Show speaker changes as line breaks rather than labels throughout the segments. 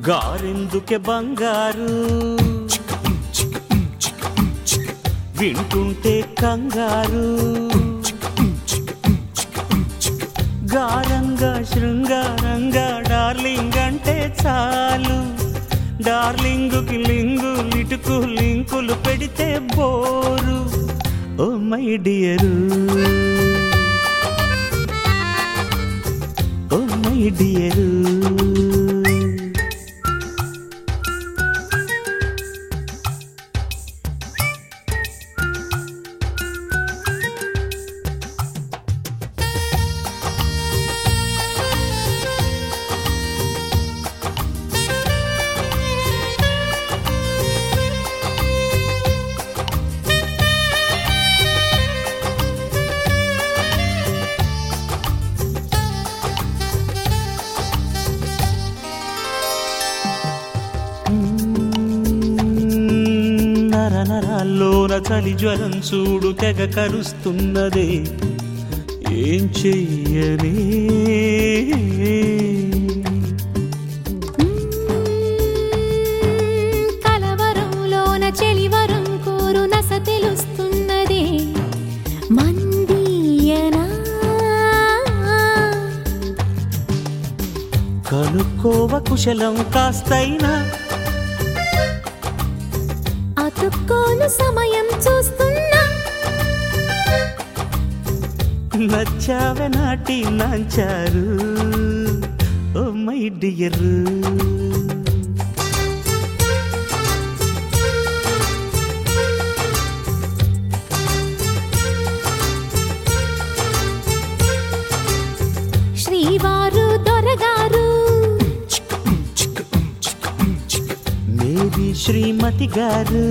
గారెందుకే బంగారు వింటుంటే కంగారు గారంగా శృంగారంగా డార్లింగ్ అంటే చాలు డార్లింగుకి లింగు లిటుకు లింకులు పెడితే bore oh my dear oh my dear నర నరాల్లోన చలి జ్వరం చూడు తెగ కరుస్తున్నదే ఏం చెయ్యనే
కలవరంలోన చెలివరం కోరు నస తెలుస్తున్నదే మందీయనా
కనుక్కోవ కుశలం కాస్తైనా
అతుక్కోను సమయం చూస్తున్నా
నచ్చావె నాటి నాంచారు ఓ మై డియర్
శ్రీవారు దొరగారు
మేరీ శ్రీమతి గారు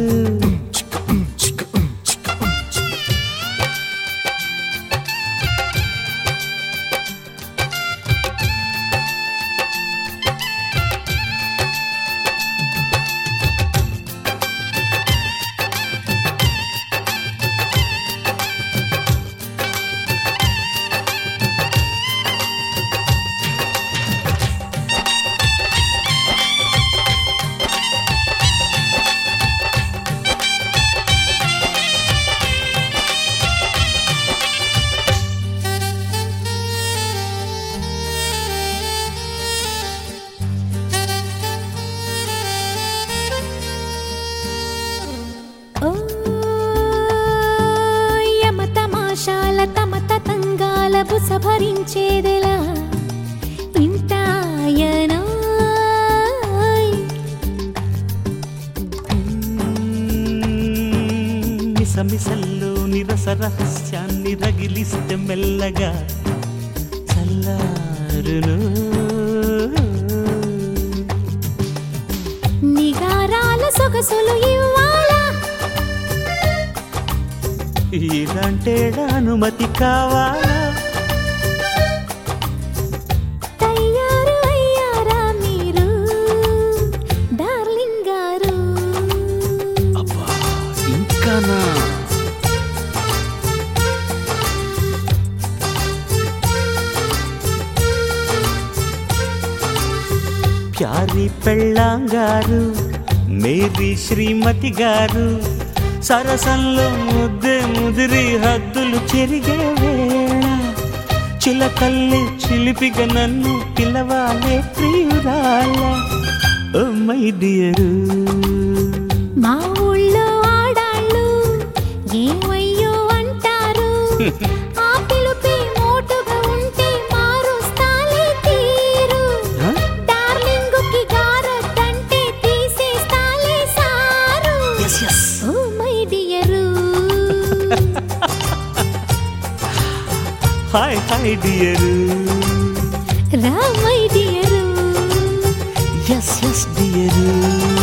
ఓ యమ తమాషాల తమ తతంగాల బుస భరించేదెలా ఇంటాయనా
మిసమిసల్లో నిరస రహస్యాన్ని రగిలిస్తే మెల్లగా చల్లారును
నిగారాల సొగసులు ఇవ్వాలా
ఇలాంటే అనుమతి కావాలా
తయారు అయ్యారా మీరు డార్లింగ్ గారు
అబ్బా ఇంకానా ప్యారి పెళ్ళాంగారు మేరీ శ్రీమతి గారు సరసంలో ముద్దే ముదిరి హద్దులు చెరిగే వేళ చిలకల్లి చిలిపిగా నన్ను పిలవాలే ప్రియురాల ఓ మై డియరు
మా ఊళ్ళో ఆడాళ్ళు ఏమయ్యో అంటారు ఆ పిలుపే మోటుగా ఉంటే మారుస్తాలే తీరు డార్లింగుకి గారొద్దంటే తీసేస్తాలే sir
yes yes
oh my dear
hi hi dear
రా my dear
yes yes dear